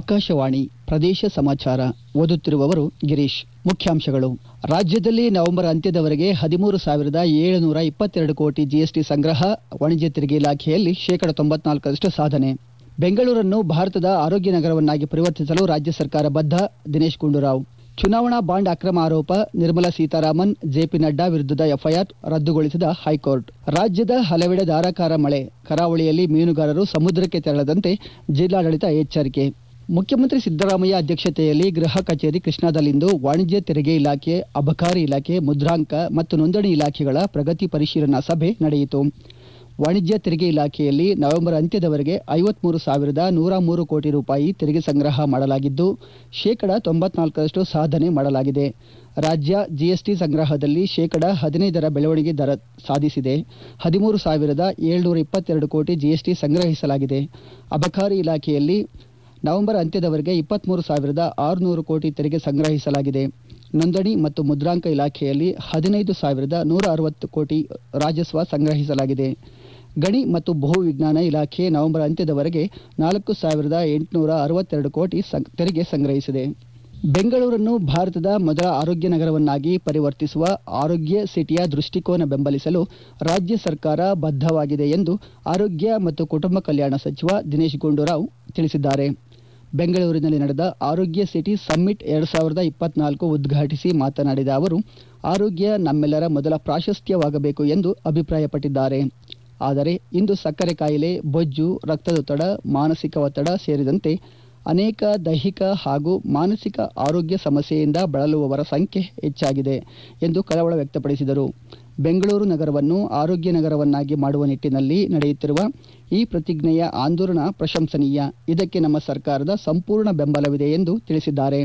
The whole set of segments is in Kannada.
ಆಕಾಶವಾಣಿ ಪ್ರದೇಶ ಸಮಾಚಾರ ಓದುತ್ತಿರುವವರು ಗಿರೀಶ್ ಮುಖ್ಯಾಂಶಗಳು ರಾಜ್ಯದಲ್ಲಿ ನವೆಂಬರ್ ಅಂತ್ಯದವರೆಗೆ ಹದಿಮೂರು ಸಾವಿರದ ಏಳುನೂರ ಇಪ್ಪತ್ತೆರಡು ಕೋಟಿ ಜಿಎಸ್ಟಿ ಸಂಗ್ರಹ ವಾಣಿಜ್ಯ ತೆರಿಗೆ ಇಲಾಖೆಯಲ್ಲಿ ಶೇಕಡ ತೊಂಬತ್ನಾಲ್ಕರಷ್ಟು ಸಾಧನೆ ಬೆಂಗಳೂರನ್ನು ಭಾರತದ ಆರೋಗ್ಯ ನಗರವನ್ನಾಗಿ ಪರಿವರ್ತಿಸಲು ರಾಜ್ಯ ಸರ್ಕಾರ ಬದ್ಧ ದಿನೇಶ್ ಗುಂಡೂರಾವ್ ಚುನಾವಣಾ ಬಾಂಡ್ ಅಕ್ರಮ ಆರೋಪ ನಿರ್ಮಲಾ ಸೀತಾರಾಮನ್ ಜೆಪಿ ನಡ್ಡಾ ವಿರುದ್ಧದ ಎಫ್ಐಆರ್ ರದ್ದುಗೊಳಿಸಿದ ಹೈಕೋರ್ಟ್ ರಾಜ್ಯದ ಹಲವೆಡೆ ಧಾರಾಕಾರ ಮಳೆ ಕರಾವಳಿಯಲ್ಲಿ ಮೀನುಗಾರರು ಸಮುದ್ರಕ್ಕೆ ತೆರಳದಂತೆ ಜಿಲ್ಲಾಡಳಿತ ಎಚ್ಚರಿಕೆ ಮುಖ್ಯಮಂತ್ರಿ ಸಿದ್ದರಾಮಯ್ಯ ಅಧ್ಯಕ್ಷತೆಯಲ್ಲಿ ಗೃಹ ಕಚೇರಿ ಕೃಷ್ಣಾದಲ್ಲಿಂದು ವಾಣಿಜ್ಯ ತೆರಿಗೆ ಇಲಾಖೆ ಅಬಕಾರಿ ಇಲಾಖೆ ಮುದ್ರಾಂಕ ಮತ್ತು ನೋಂದಣಿ ಇಲಾಖೆಗಳ ಪ್ರಗತಿ ಪರಿಶೀಲನಾ ಸಭೆ ನಡೆಯಿತು ವಾಣಿಜ್ಯ ತೆರಿಗೆ ಇಲಾಖೆಯಲ್ಲಿ ನವೆಂಬರ್ ಅಂತ್ಯದವರೆಗೆ ಐವತ್ಮೂರು ಸಾವಿರದ ನೂರ ಮೂರು ಕೋಟಿ ರೂಪಾಯಿ ತೆರಿಗೆ ಸಂಗ್ರಹ ಮಾಡಲಾಗಿದ್ದು ಶೇಕಡ ತೊಂಬತ್ನಾಲ್ಕರಷ್ಟು ಸಾಧನೆ ಮಾಡಲಾಗಿದೆ ರಾಜ್ಯ ಜಿಎಸ್ಟಿ ಸಂಗ್ರಹದಲ್ಲಿ ಶೇಕಡ ಹದಿನೈದರ ಬೆಳವಣಿಗೆ ದರ ಸಾಧಿಸಿದೆ ಹದಿಮೂರು ಸಾವಿರದ ಏಳ್ನೂರ ಇಪ್ಪತ್ತೆರಡು ಕೋಟಿ ಜಿಎಸ್ಟಿ ಸಂಗ್ರಹಿಸಲಾಗಿದೆ ಅಬಕಾರಿ ಇಲಾಖೆಯಲ್ಲಿ ನವೆಂಬರ್ ಅಂತ್ಯದವರೆಗೆ ಇಪ್ಪತ್ಮೂರು ಸಾವಿರದ ಆರುನೂರು ಕೋಟಿ ತೆರಿಗೆ ಸಂಗ್ರಹಿಸಲಾಗಿದೆ ನೋಂದಣಿ ಮತ್ತು ಮುದ್ರಾಂಕ ಇಲಾಖೆಯಲ್ಲಿ ಹದಿನೈದು ಸಾವಿರದ ನೂರ ಅರವತ್ತು ಕೋಟಿ ರಾಜಸ್ವ ಸಂಗ್ರಹಿಸಲಾಗಿದೆ ಗಣಿ ಮತ್ತು ಭೂ ವಿಜ್ಞಾನ ಇಲಾಖೆ ನವೆಂಬರ್ ಅಂತ್ಯದವರೆಗೆ ನಾಲ್ಕು ಸಾವಿರದ ಎಂಟುನೂರ ಅರವತ್ತೆರಡು ಕೋಟಿ ಸಂ- ತೆರಿಗೆ ಸಂಗ್ರಹಿಸಿದೆ ಬೆಂಗಳೂರನ್ನು ಭಾರತದ ಮೊದಲ ಆರೋಗ್ಯ ನಗರವನ್ನಾಗಿ ಪರಿವರ್ತಿಸುವ ಆರೋಗ್ಯ ಸಿಟಿಯ ದೃಷ್ಟಿಕೋನ ಬೆಂಬಲಿಸಲು ರಾಜ್ಯ ಸರ್ಕಾರ ಬದ್ಧವಾಗಿದೆ ಎಂದು ಆರೋಗ್ಯ ಮತ್ತು ಕುಟುಂಬ ಕಲ್ಯಾಣ ಸಚಿವ ದಿನೇಶ್ ಗುಂಡೂರಾವ್ ತಿಳಿಸಿದ್ದಾರೆ ಬೆಂಗಳೂರಿನಲ್ಲಿ ನಡೆದ ಆರೋಗ್ಯ ಸಿಟಿ ಸಮ್ಮಿಟ್ ಎರಡು ಸಾವಿರದ ಇಪ್ಪತ್ನಾಲ್ಕು ಉದ್ಘಾಟಿಸಿ ಮಾತನಾಡಿದ ಅವರು ಆರೋಗ್ಯ ನಮ್ಮೆಲ್ಲರ ಮೊದಲ ಪ್ರಾಶಸ್ತ್ಯವಾಗಬೇಕು ಎಂದು ಅಭಿಪ್ರಾಯಪಟ್ಟಿದ್ದಾರೆ ಆದರೆ ಇಂದು ಸಕ್ಕರೆ ಕಾಯಿಲೆ ಬೊಜ್ಜು ರಕ್ತದೊತ್ತಡ ಮಾನಸಿಕ ಒತ್ತಡ ಸೇರಿದಂತೆ ಅನೇಕ ದೈಹಿಕ ಹಾಗೂ ಮಾನಸಿಕ ಆರೋಗ್ಯ ಸಮಸ್ಯೆಯಿಂದ ಬಳಲುವವರ ಸಂಖ್ಯೆ ಹೆಚ್ಚಾಗಿದೆ ಎಂದು ಕಳವಳ ವ್ಯಕ್ತಪಡಿಸಿದರು ಬೆಂಗಳೂರು ನಗರವನ್ನು ಆರೋಗ್ಯ ನಗರವನ್ನಾಗಿ ಮಾಡುವ ನಿಟ್ಟಿನಲ್ಲಿ ನಡೆಯುತ್ತಿರುವ ಈ ಪ್ರತಿಜ್ಞೆಯ ಆಂದೋಲನ ಪ್ರಶಂಸನೀಯ ಇದಕ್ಕೆ ನಮ್ಮ ಸರ್ಕಾರದ ಸಂಪೂರ್ಣ ಬೆಂಬಲವಿದೆ ಎಂದು ತಿಳಿಸಿದ್ದಾರೆ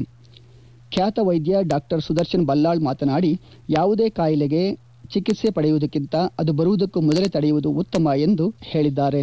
ಖ್ಯಾತ ವೈದ್ಯ ಡಾಕ್ಟರ್ ಸುದರ್ಶನ್ ಬಲ್ಲಾಳ್ ಮಾತನಾಡಿ ಯಾವುದೇ ಕಾಯಿಲೆಗೆ ಚಿಕಿತ್ಸೆ ಪಡೆಯುವುದಕ್ಕಿಂತ ಅದು ಬರುವುದಕ್ಕೂ ಮೊದಲೇ ತಡೆಯುವುದು ಉತ್ತಮ ಎಂದು ಹೇಳಿದ್ದಾರೆ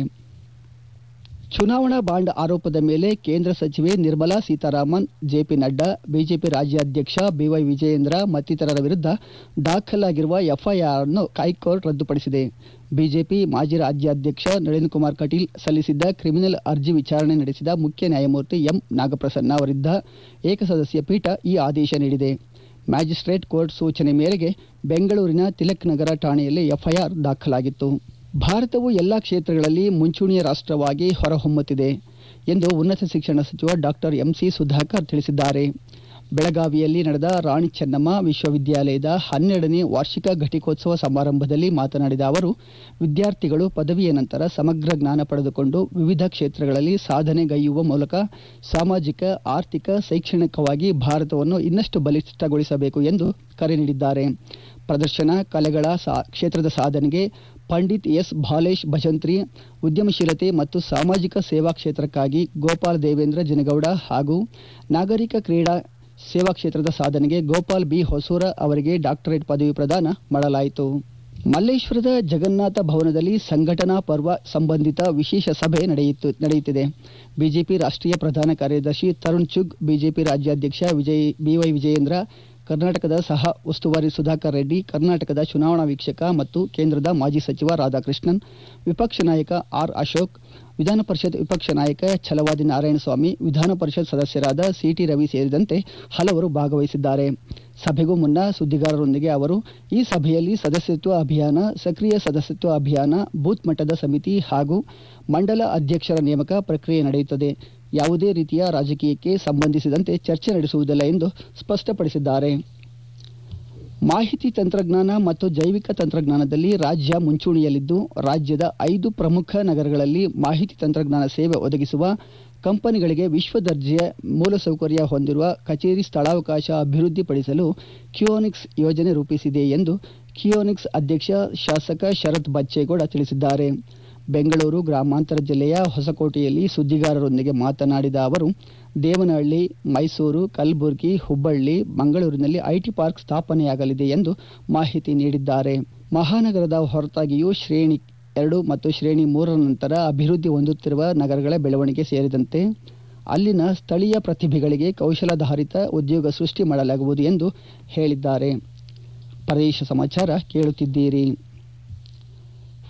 ಚುನಾವಣಾ ಬಾಂಡ್ ಆರೋಪದ ಮೇಲೆ ಕೇಂದ್ರ ಸಚಿವೆ ನಿರ್ಮಲಾ ಸೀತಾರಾಮನ್ ಜೆಪಿ ನಡ್ಡಾ ಬಿಜೆಪಿ ರಾಜ್ಯಾಧ್ಯಕ್ಷ ಬಿವೈ ವಿಜಯೇಂದ್ರ ಮತ್ತಿತರರ ವಿರುದ್ಧ ದಾಖಲಾಗಿರುವ ಎಫ್ಐಆರ್ ಅನ್ನು ಹೈಕೋರ್ಟ್ ರದ್ದುಪಡಿಸಿದೆ ಬಿಜೆಪಿ ಮಾಜಿ ರಾಜ್ಯಾಧ್ಯಕ್ಷ ನಳಿನ್ ಕುಮಾರ್ ಕಟೀಲ್ ಸಲ್ಲಿಸಿದ್ದ ಕ್ರಿಮಿನಲ್ ಅರ್ಜಿ ವಿಚಾರಣೆ ನಡೆಸಿದ ಮುಖ್ಯ ನ್ಯಾಯಮೂರ್ತಿ ಎಂ ನಾಗಪ್ರಸನ್ನ ಅವರಿದ್ದ ಏಕಸದಸ್ಯ ಪೀಠ ಈ ಆದೇಶ ನೀಡಿದೆ ಮ್ಯಾಜಿಸ್ಟ್ರೇಟ್ ಕೋರ್ಟ್ ಸೂಚನೆ ಮೇರೆಗೆ ಬೆಂಗಳೂರಿನ ತಿಲಕ್ ನಗರ ಠಾಣೆಯಲ್ಲಿ ಎಫ್ಐಆರ್ ದಾಖಲಾಗಿತ್ತು ಭಾರತವು ಎಲ್ಲಾ ಕ್ಷೇತ್ರಗಳಲ್ಲಿ ಮುಂಚೂಣಿಯ ರಾಷ್ಟ್ರವಾಗಿ ಹೊರಹೊಮ್ಮುತ್ತಿದೆ ಎಂದು ಉನ್ನತ ಶಿಕ್ಷಣ ಸಚಿವ ಡಾಕ್ಟರ್ ಎಂಸಿ ಸುಧಾಕರ್ ತಿಳಿಸಿದ್ದಾರೆ ಬೆಳಗಾವಿಯಲ್ಲಿ ನಡೆದ ರಾಣಿ ಚೆನ್ನಮ್ಮ ವಿಶ್ವವಿದ್ಯಾಲಯದ ಹನ್ನೆರಡನೇ ವಾರ್ಷಿಕ ಘಟಿಕೋತ್ಸವ ಸಮಾರಂಭದಲ್ಲಿ ಮಾತನಾಡಿದ ಅವರು ವಿದ್ಯಾರ್ಥಿಗಳು ಪದವಿಯ ನಂತರ ಸಮಗ್ರ ಜ್ಞಾನ ಪಡೆದುಕೊಂಡು ವಿವಿಧ ಕ್ಷೇತ್ರಗಳಲ್ಲಿ ಸಾಧನೆಗೈಯುವ ಮೂಲಕ ಸಾಮಾಜಿಕ ಆರ್ಥಿಕ ಶೈಕ್ಷಣಿಕವಾಗಿ ಭಾರತವನ್ನು ಇನ್ನಷ್ಟು ಬಲಿಷ್ಠಗೊಳಿಸಬೇಕು ಎಂದು ಕರೆ ನೀಡಿದ್ದಾರೆ ಪ್ರದರ್ಶನ ಕಲೆಗಳ ಸಾ- ಕ್ಷೇತ್ರದ ಸಾಧನೆಗೆ ಪಂಡಿತ್ ಎಸ್ ಭಾಲೇಶ್ ಭಜಂತ್ರಿ ಉದ್ಯಮಶೀಲತೆ ಮತ್ತು ಸಾಮಾಜಿಕ ಸೇವಾ ಕ್ಷೇತ್ರಕ್ಕಾಗಿ ಗೋಪಾಲ್ ದೇವೇಂದ್ರ ಜನಗೌಡ ಹಾಗೂ ನಾಗರಿಕ ಕ್ರೀಡಾ ಸೇವಾ ಕ್ಷೇತ್ರದ ಸಾಧನೆಗೆ ಗೋಪಾಲ್ ಬಿ ಹೊಸೂರ ಅವರಿಗೆ ಡಾಕ್ಟರೇಟ್ ಪದವಿ ಪ್ರದಾನ ಮಾಡಲಾಯಿತು ಮಲ್ಲೇಶ್ವರದ ಜಗನ್ನಾಥ ಭವನದಲ್ಲಿ ಸಂಘಟನಾ ಪರ್ವ ಸಂಬಂಧಿತ ವಿಶೇಷ ಸಭೆ ನಡೆಯಿತು ನಡೆಯುತ್ತಿದೆ ಬಿಜೆಪಿ ರಾಷ್ಟ್ರೀಯ ಪ್ರಧಾನ ಕಾರ್ಯದರ್ಶಿ ತರುಣ್ ಚುಗ್ ಬಿಜೆಪಿ ರಾಜ್ಯಾಧ್ಯಕ್ಷ ವಿಜಯ್ ಬಿವೈ ವಿಜಯೇಂದ್ರ ಕರ್ನಾಟಕದ ಸಹ ಉಸ್ತುವಾರಿ ಸುಧಾಕರ್ ರೆಡ್ಡಿ ಕರ್ನಾಟಕದ ಚುನಾವಣಾ ವೀಕ್ಷಕ ಮತ್ತು ಕೇಂದ್ರದ ಮಾಜಿ ಸಚಿವ ರಾಧಾಕೃಷ್ಣನ್ ವಿಪಕ್ಷ ನಾಯಕ ಆರ್ ಅಶೋಕ್ ವಿಧಾನ ಪರಿಷತ್ ವಿಪಕ್ಷ ನಾಯಕ ಛಲವಾದಿ ನಾರಾಯಣಸ್ವಾಮಿ ವಿಧಾನ ಪರಿಷತ್ ಸದಸ್ಯರಾದ ಸಿಟಿ ರವಿ ಸೇರಿದಂತೆ ಹಲವರು ಭಾಗವಹಿಸಿದ್ದಾರೆ ಸಭೆಗೂ ಮುನ್ನ ಸುದ್ದಿಗಾರರೊಂದಿಗೆ ಅವರು ಈ ಸಭೆಯಲ್ಲಿ ಸದಸ್ಯತ್ವ ಅಭಿಯಾನ ಸಕ್ರಿಯ ಸದಸ್ಯತ್ವ ಅಭಿಯಾನ ಬೂತ್ ಮಟ್ಟದ ಸಮಿತಿ ಹಾಗೂ ಮಂಡಲ ಅಧ್ಯಕ್ಷರ ನೇಮಕ ಪ್ರಕ್ರಿಯೆ ನಡೆಯುತ್ತದೆ ಯಾವುದೇ ರೀತಿಯ ರಾಜಕೀಯಕ್ಕೆ ಸಂಬಂಧಿಸಿದಂತೆ ಚರ್ಚೆ ನಡೆಸುವುದಿಲ್ಲ ಎಂದು ಸ್ಪಷ್ಟಪಡಿಸಿದ್ದಾರೆ ಮಾಹಿತಿ ತಂತ್ರಜ್ಞಾನ ಮತ್ತು ಜೈವಿಕ ತಂತ್ರಜ್ಞಾನದಲ್ಲಿ ರಾಜ್ಯ ಮುಂಚೂಣಿಯಲ್ಲಿದ್ದು ರಾಜ್ಯದ ಐದು ಪ್ರಮುಖ ನಗರಗಳಲ್ಲಿ ಮಾಹಿತಿ ತಂತ್ರಜ್ಞಾನ ಸೇವೆ ಒದಗಿಸುವ ಕಂಪನಿಗಳಿಗೆ ವಿಶ್ವ ದರ್ಜೆಯ ಮೂಲಸೌಕರ್ಯ ಹೊಂದಿರುವ ಕಚೇರಿ ಸ್ಥಳಾವಕಾಶ ಅಭಿವೃದ್ಧಿಪಡಿಸಲು ಕಿಯೋನಿಕ್ಸ್ ಯೋಜನೆ ರೂಪಿಸಿದೆ ಎಂದು ಕಿಯೋನಿಕ್ಸ್ ಅಧ್ಯಕ್ಷ ಶಾಸಕ ಶರತ್ ಬಚ್ಚೇಗೌಡ ತಿಳಿಸಿದ್ದಾರೆ ಬೆಂಗಳೂರು ಗ್ರಾಮಾಂತರ ಜಿಲ್ಲೆಯ ಹೊಸಕೋಟೆಯಲ್ಲಿ ಸುದ್ದಿಗಾರರೊಂದಿಗೆ ಮಾತನಾಡಿದ ಅವರು ದೇವನಹಳ್ಳಿ ಮೈಸೂರು ಕಲಬುರಗಿ ಹುಬ್ಬಳ್ಳಿ ಮಂಗಳೂರಿನಲ್ಲಿ ಐಟಿ ಪಾರ್ಕ್ ಸ್ಥಾಪನೆಯಾಗಲಿದೆ ಎಂದು ಮಾಹಿತಿ ನೀಡಿದ್ದಾರೆ ಮಹಾನಗರದ ಹೊರತಾಗಿಯೂ ಶ್ರೇಣಿ ಎರಡು ಮತ್ತು ಶ್ರೇಣಿ ಮೂರರ ನಂತರ ಅಭಿವೃದ್ಧಿ ಹೊಂದುತ್ತಿರುವ ನಗರಗಳ ಬೆಳವಣಿಗೆ ಸೇರಿದಂತೆ ಅಲ್ಲಿನ ಸ್ಥಳೀಯ ಪ್ರತಿಭೆಗಳಿಗೆ ಕೌಶಲಾಧಾರಿತ ಉದ್ಯೋಗ ಸೃಷ್ಟಿ ಮಾಡಲಾಗುವುದು ಎಂದು ಹೇಳಿದ್ದಾರೆ ಪ್ರದೇಶ ಸಮಾಚಾರ ಕೇಳುತ್ತಿದ್ದೀರಿ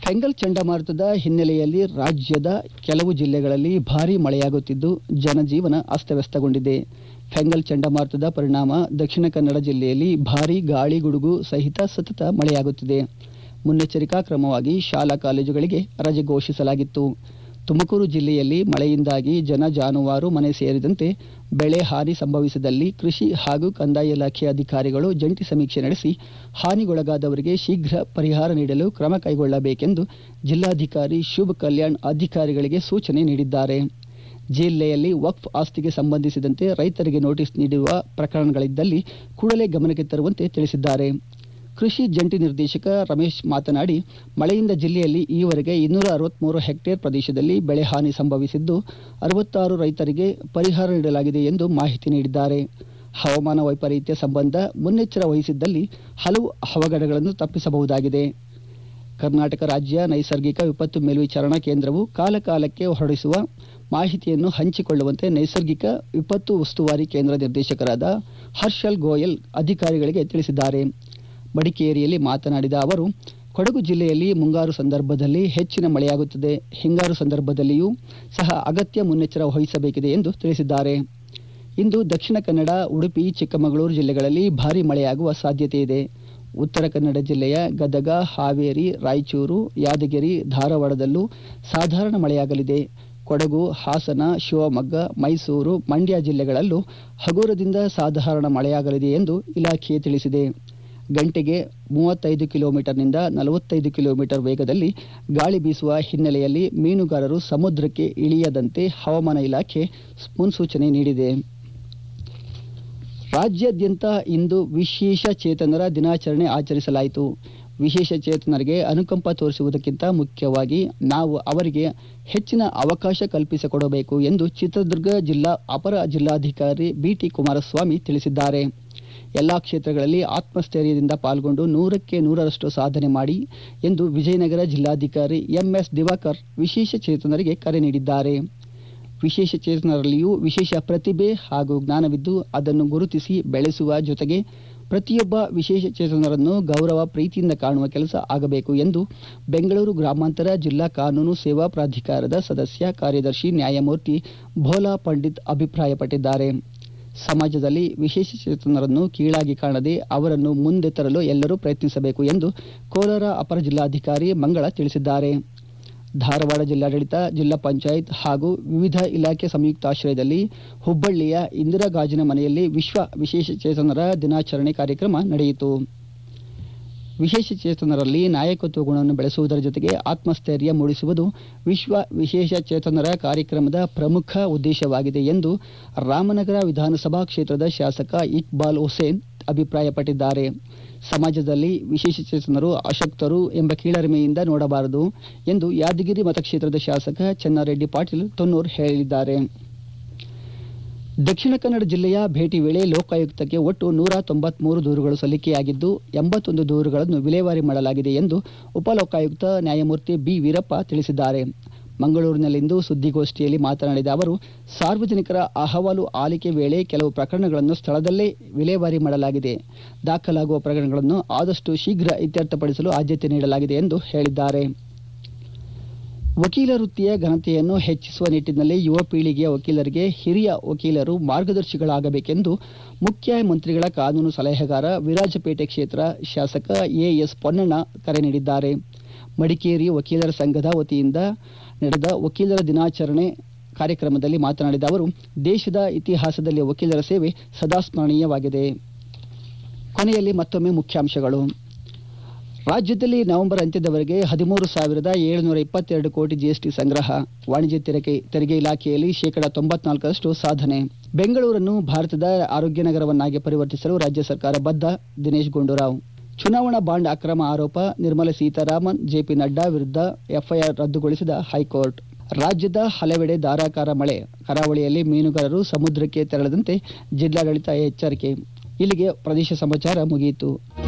ಫೆಂಗಲ್ ಚಂಡಮಾರುತದ ಹಿನ್ನೆಲೆಯಲ್ಲಿ ರಾಜ್ಯದ ಕೆಲವು ಜಿಲ್ಲೆಗಳಲ್ಲಿ ಭಾರೀ ಮಳೆಯಾಗುತ್ತಿದ್ದು ಜನಜೀವನ ಅಸ್ತವ್ಯಸ್ತಗೊಂಡಿದೆ ಫೆಂಗಲ್ ಚಂಡಮಾರುತದ ಪರಿಣಾಮ ದಕ್ಷಿಣ ಕನ್ನಡ ಜಿಲ್ಲೆಯಲ್ಲಿ ಭಾರೀ ಗಾಳಿ ಗುಡುಗು ಸಹಿತ ಸತತ ಮಳೆಯಾಗುತ್ತಿದೆ ಮುನ್ನೆಚ್ಚರಿಕಾ ಕ್ರಮವಾಗಿ ಶಾಲಾ ಕಾಲೇಜುಗಳಿಗೆ ರಜೆ ಘೋಷಿಸಲಾಗಿತ್ತು ತುಮಕೂರು ಜಿಲ್ಲೆಯಲ್ಲಿ ಮಳೆಯಿಂದಾಗಿ ಜನ ಜಾನುವಾರು ಮನೆ ಸೇರಿದಂತೆ ಬೆಳೆ ಹಾನಿ ಸಂಭವಿಸಿದಲ್ಲಿ ಕೃಷಿ ಹಾಗೂ ಕಂದಾಯ ಇಲಾಖೆ ಅಧಿಕಾರಿಗಳು ಜಂಟಿ ಸಮೀಕ್ಷೆ ನಡೆಸಿ ಹಾನಿಗೊಳಗಾದವರಿಗೆ ಶೀಘ್ರ ಪರಿಹಾರ ನೀಡಲು ಕ್ರಮ ಕೈಗೊಳ್ಳಬೇಕೆಂದು ಜಿಲ್ಲಾಧಿಕಾರಿ ಶುಭ್ ಕಲ್ಯಾಣ್ ಅಧಿಕಾರಿಗಳಿಗೆ ಸೂಚನೆ ನೀಡಿದ್ದಾರೆ ಜಿಲ್ಲೆಯಲ್ಲಿ ವಕ್ಫ್ ಆಸ್ತಿಗೆ ಸಂಬಂಧಿಸಿದಂತೆ ರೈತರಿಗೆ ನೋಟಿಸ್ ನೀಡಿರುವ ಪ್ರಕರಣಗಳಿದ್ದಲ್ಲಿ ಕೂಡಲೇ ಗಮನಕ್ಕೆ ತರುವಂತೆ ತಿಳಿಸಿದ್ದಾರೆ ಕೃಷಿ ಜಂಟಿ ನಿರ್ದೇಶಕ ರಮೇಶ್ ಮಾತನಾಡಿ ಮಳೆಯಿಂದ ಜಿಲ್ಲೆಯಲ್ಲಿ ಈವರೆಗೆ ಇನ್ನೂರ ಅರವತ್ಮೂರು ಹೆಕ್ಟೇರ್ ಪ್ರದೇಶದಲ್ಲಿ ಬೆಳೆ ಹಾನಿ ಸಂಭವಿಸಿದ್ದು ಅರವತ್ತಾರು ರೈತರಿಗೆ ಪರಿಹಾರ ನೀಡಲಾಗಿದೆ ಎಂದು ಮಾಹಿತಿ ನೀಡಿದ್ದಾರೆ ಹವಾಮಾನ ವೈಪರೀತ್ಯ ಸಂಬಂಧ ಮುನ್ನೆಚ್ಚರ ವಹಿಸಿದ್ದಲ್ಲಿ ಹಲವು ಅವಘಡಗಳನ್ನು ತಪ್ಪಿಸಬಹುದಾಗಿದೆ ಕರ್ನಾಟಕ ರಾಜ್ಯ ನೈಸರ್ಗಿಕ ವಿಪತ್ತು ಮೇಲ್ವಿಚಾರಣಾ ಕೇಂದ್ರವು ಕಾಲಕಾಲಕ್ಕೆ ಹೊರಡಿಸುವ ಮಾಹಿತಿಯನ್ನು ಹಂಚಿಕೊಳ್ಳುವಂತೆ ನೈಸರ್ಗಿಕ ವಿಪತ್ತು ಉಸ್ತುವಾರಿ ಕೇಂದ್ರ ನಿರ್ದೇಶಕರಾದ ಹರ್ಷಲ್ ಗೋಯಲ್ ಅಧಿಕಾರಿಗಳಿಗೆ ತಿಳಿಸಿದ್ದಾರೆ ಮಡಿಕೇರಿಯಲ್ಲಿ ಮಾತನಾಡಿದ ಅವರು ಕೊಡಗು ಜಿಲ್ಲೆಯಲ್ಲಿ ಮುಂಗಾರು ಸಂದರ್ಭದಲ್ಲಿ ಹೆಚ್ಚಿನ ಮಳೆಯಾಗುತ್ತದೆ ಹಿಂಗಾರು ಸಂದರ್ಭದಲ್ಲಿಯೂ ಸಹ ಅಗತ್ಯ ಮುನ್ನೆಚ್ಚರ ವಹಿಸಬೇಕಿದೆ ಎಂದು ತಿಳಿಸಿದ್ದಾರೆ ಇಂದು ದಕ್ಷಿಣ ಕನ್ನಡ ಉಡುಪಿ ಚಿಕ್ಕಮಗಳೂರು ಜಿಲ್ಲೆಗಳಲ್ಲಿ ಭಾರೀ ಮಳೆಯಾಗುವ ಸಾಧ್ಯತೆ ಇದೆ ಉತ್ತರ ಕನ್ನಡ ಜಿಲ್ಲೆಯ ಗದಗ ಹಾವೇರಿ ರಾಯಚೂರು ಯಾದಗಿರಿ ಧಾರವಾಡದಲ್ಲೂ ಸಾಧಾರಣ ಮಳೆಯಾಗಲಿದೆ ಕೊಡಗು ಹಾಸನ ಶಿವಮೊಗ್ಗ ಮೈಸೂರು ಮಂಡ್ಯ ಜಿಲ್ಲೆಗಳಲ್ಲೂ ಹಗುರದಿಂದ ಸಾಧಾರಣ ಮಳೆಯಾಗಲಿದೆ ಎಂದು ಇಲಾಖೆ ತಿಳಿಸಿದೆ ಗಂಟೆಗೆ ಮೂವತ್ತೈದು ಕಿಲೋಮೀಟರ್ನಿಂದ ನಲವತ್ತೈದು ಕಿಲೋಮೀಟರ್ ವೇಗದಲ್ಲಿ ಗಾಳಿ ಬೀಸುವ ಹಿನ್ನೆಲೆಯಲ್ಲಿ ಮೀನುಗಾರರು ಸಮುದ್ರಕ್ಕೆ ಇಳಿಯದಂತೆ ಹವಾಮಾನ ಇಲಾಖೆ ಮುನ್ಸೂಚನೆ ನೀಡಿದೆ ರಾಜ್ಯಾದ್ಯಂತ ಇಂದು ವಿಶೇಷ ಚೇತನರ ದಿನಾಚರಣೆ ಆಚರಿಸಲಾಯಿತು ವಿಶೇಷ ಚೇತನರಿಗೆ ಅನುಕಂಪ ತೋರಿಸುವುದಕ್ಕಿಂತ ಮುಖ್ಯವಾಗಿ ನಾವು ಅವರಿಗೆ ಹೆಚ್ಚಿನ ಅವಕಾಶ ಕಲ್ಪಿಸಿಕೊಡಬೇಕು ಎಂದು ಚಿತ್ರದುರ್ಗ ಜಿಲ್ಲಾ ಅಪರ ಜಿಲ್ಲಾಧಿಕಾರಿ ಬಿಟಿ ಕುಮಾರಸ್ವಾಮಿ ತಿಳಿಸಿದ್ದಾರೆ ಎಲ್ಲಾ ಕ್ಷೇತ್ರಗಳಲ್ಲಿ ಆತ್ಮಸ್ಥೈರ್ಯದಿಂದ ಪಾಲ್ಗೊಂಡು ನೂರಕ್ಕೆ ನೂರರಷ್ಟು ಸಾಧನೆ ಮಾಡಿ ಎಂದು ವಿಜಯನಗರ ಜಿಲ್ಲಾಧಿಕಾರಿ ಎಂಎಸ್ ದಿವಾಕರ್ ವಿಶೇಷ ಚೇತನರಿಗೆ ಕರೆ ನೀಡಿದ್ದಾರೆ ವಿಶೇಷ ಚೇತನರಲ್ಲಿಯೂ ವಿಶೇಷ ಪ್ರತಿಭೆ ಹಾಗೂ ಜ್ಞಾನವಿದ್ದು ಅದನ್ನು ಗುರುತಿಸಿ ಬೆಳೆಸುವ ಜೊತೆಗೆ ಪ್ರತಿಯೊಬ್ಬ ವಿಶೇಷ ಚೇತನರನ್ನು ಗೌರವ ಪ್ರೀತಿಯಿಂದ ಕಾಣುವ ಕೆಲಸ ಆಗಬೇಕು ಎಂದು ಬೆಂಗಳೂರು ಗ್ರಾಮಾಂತರ ಜಿಲ್ಲಾ ಕಾನೂನು ಸೇವಾ ಪ್ರಾಧಿಕಾರದ ಸದಸ್ಯ ಕಾರ್ಯದರ್ಶಿ ನ್ಯಾಯಮೂರ್ತಿ ಭೋಲಾ ಪಂಡಿತ್ ಅಭಿಪ್ರಾಯಪಟ್ಟಿದ್ದಾರೆ ಸಮಾಜದಲ್ಲಿ ವಿಶೇಷ ಚೇತನರನ್ನು ಕೀಳಾಗಿ ಕಾಣದೆ ಅವರನ್ನು ಮುಂದೆ ತರಲು ಎಲ್ಲರೂ ಪ್ರಯತ್ನಿಸಬೇಕು ಎಂದು ಕೋಲಾರ ಅಪರ ಜಿಲ್ಲಾಧಿಕಾರಿ ಮಂಗಳ ತಿಳಿಸಿದ್ದಾರೆ ಧಾರವಾಡ ಜಿಲ್ಲಾಡಳಿತ ಜಿಲ್ಲಾ ಪಂಚಾಯತ್ ಹಾಗೂ ವಿವಿಧ ಇಲಾಖೆ ಸಂಯುಕ್ತಾಶ್ರಯದಲ್ಲಿ ಹುಬ್ಬಳ್ಳಿಯ ಇಂದಿರಾ ಗಾಜಿನ ಮನೆಯಲ್ಲಿ ವಿಶ್ವ ವಿಶೇಷ ಚೇತನರ ದಿನಾಚರಣೆ ಕಾರ್ಯಕ್ರಮ ನಡೆಯಿತು ವಿಶೇಷ ಚೇತನರಲ್ಲಿ ನಾಯಕತ್ವ ಗುಣವನ್ನು ಬೆಳೆಸುವುದರ ಜೊತೆಗೆ ಆತ್ಮಸ್ಥೈರ್ಯ ಮೂಡಿಸುವುದು ವಿಶ್ವ ವಿಶೇಷ ಚೇತನರ ಕಾರ್ಯಕ್ರಮದ ಪ್ರಮುಖ ಉದ್ದೇಶವಾಗಿದೆ ಎಂದು ರಾಮನಗರ ವಿಧಾನಸಭಾ ಕ್ಷೇತ್ರದ ಶಾಸಕ ಇಕ್ಬಾಲ್ ಹುಸೇನ್ ಅಭಿಪ್ರಾಯಪಟ್ಟಿದ್ದಾರೆ ಸಮಾಜದಲ್ಲಿ ವಿಶೇಷ ಚೇತನರು ಅಶಕ್ತರು ಎಂಬ ಕೀಳರಿಮೆಯಿಂದ ನೋಡಬಾರದು ಎಂದು ಯಾದಗಿರಿ ಮತಕ್ಷೇತ್ರದ ಶಾಸಕ ಚೆನ್ನಾರೆಡ್ಡಿ ಪಾಟೀಲ್ ತೊನ್ನೂರ್ ಹೇಳಿದ್ದಾರೆ ದಕ್ಷಿಣ ಕನ್ನಡ ಜಿಲ್ಲೆಯ ಭೇಟಿ ವೇಳೆ ಲೋಕಾಯುಕ್ತಕ್ಕೆ ಒಟ್ಟು ನೂರ ತೊಂಬತ್ಮೂರು ದೂರುಗಳು ಸಲ್ಲಿಕೆಯಾಗಿದ್ದು ಎಂಬತ್ತೊಂದು ದೂರುಗಳನ್ನು ವಿಲೇವಾರಿ ಮಾಡಲಾಗಿದೆ ಎಂದು ಉಪಲೋಕಾಯುಕ್ತ ನ್ಯಾಯಮೂರ್ತಿ ಬಿ ವೀರಪ್ಪ ತಿಳಿಸಿದ್ದಾರೆ ಮಂಗಳೂರಿನಲ್ಲಿಂದು ಸುದ್ದಿಗೋಷ್ಠಿಯಲ್ಲಿ ಮಾತನಾಡಿದ ಅವರು ಸಾರ್ವಜನಿಕರ ಅಹವಾಲು ಆಲಿಕೆ ವೇಳೆ ಕೆಲವು ಪ್ರಕರಣಗಳನ್ನು ಸ್ಥಳದಲ್ಲೇ ವಿಲೇವಾರಿ ಮಾಡಲಾಗಿದೆ ದಾಖಲಾಗುವ ಪ್ರಕರಣಗಳನ್ನು ಆದಷ್ಟು ಶೀಘ್ರ ಇತ್ಯರ್ಥಪಡಿಸಲು ಆದ್ಯತೆ ನೀಡಲಾಗಿದೆ ಎಂದು ಹೇಳಿದ್ದಾರೆ ವಕೀಲ ವೃತ್ತಿಯ ಘನತೆಯನ್ನು ಹೆಚ್ಚಿಸುವ ನಿಟ್ಟಿನಲ್ಲಿ ಯುವ ಪೀಳಿಗೆಯ ವಕೀಲರಿಗೆ ಹಿರಿಯ ವಕೀಲರು ಮಾರ್ಗದರ್ಶಿಗಳಾಗಬೇಕೆಂದು ಮುಖ್ಯಮಂತ್ರಿಗಳ ಕಾನೂನು ಸಲಹೆಗಾರ ವಿರಾಜಪೇಟೆ ಕ್ಷೇತ್ರ ಶಾಸಕ ಎಎಸ್ ಪೊನ್ನಣ್ಣ ಕರೆ ನೀಡಿದ್ದಾರೆ ಮಡಿಕೇರಿ ವಕೀಲರ ಸಂಘದ ವತಿಯಿಂದ ನಡೆದ ವಕೀಲರ ದಿನಾಚರಣೆ ಕಾರ್ಯಕ್ರಮದಲ್ಲಿ ಮಾತನಾಡಿದ ಅವರು ದೇಶದ ಇತಿಹಾಸದಲ್ಲಿ ವಕೀಲರ ಸೇವೆ ಸದಾ ಸ್ಮರಣೀಯವಾಗಿದೆ ಕೊನೆಯಲ್ಲಿ ಮತ್ತೊಮ್ಮೆ ಮುಖ್ಯಾಂಶಗಳು ರಾಜ್ಯದಲ್ಲಿ ನವೆಂಬರ್ ಅಂತ್ಯದವರೆಗೆ ಹದಿಮೂರು ಸಾವಿರದ ಏಳುನೂರ ಇಪ್ಪತ್ತೆರಡು ಕೋಟಿ ಜಿಎಸ್ಟಿ ಸಂಗ್ರಹ ವಾಣಿಜ್ಯ ತೆರಿಗೆ ತೆರಿಗೆ ಇಲಾಖೆಯಲ್ಲಿ ಶೇಕಡಾ ತೊಂಬತ್ನಾಲ್ಕರಷ್ಟು ಸಾಧನೆ ಬೆಂಗಳೂರನ್ನು ಭಾರತದ ಆರೋಗ್ಯ ನಗರವನ್ನಾಗಿ ಪರಿವರ್ತಿಸಲು ರಾಜ್ಯ ಸರ್ಕಾರ ಬದ್ಧ ದಿನೇಶ್ ಗುಂಡೂರಾವ್ ಚುನಾವಣಾ ಬಾಂಡ್ ಅಕ್ರಮ ಆರೋಪ ನಿರ್ಮಲಾ ಸೀತಾರಾಮನ್ ಜೆಪಿ ನಡ್ಡಾ ವಿರುದ್ಧ ಎಫ್ಐಆರ್ ರದ್ದುಗೊಳಿಸಿದ ಹೈಕೋರ್ಟ್ ರಾಜ್ಯದ ಹಲವೆಡೆ ಧಾರಾಕಾರ ಮಳೆ ಕರಾವಳಿಯಲ್ಲಿ ಮೀನುಗಾರರು ಸಮುದ್ರಕ್ಕೆ ತೆರಳದಂತೆ ಜಿಲ್ಲಾಡಳಿತ ಎಚ್ಚರಿಕೆ ಇಲ್ಲಿಗೆ ಪ್ರದೇಶ ಸಮಾಚಾರ ಮುಗಿಯಿತು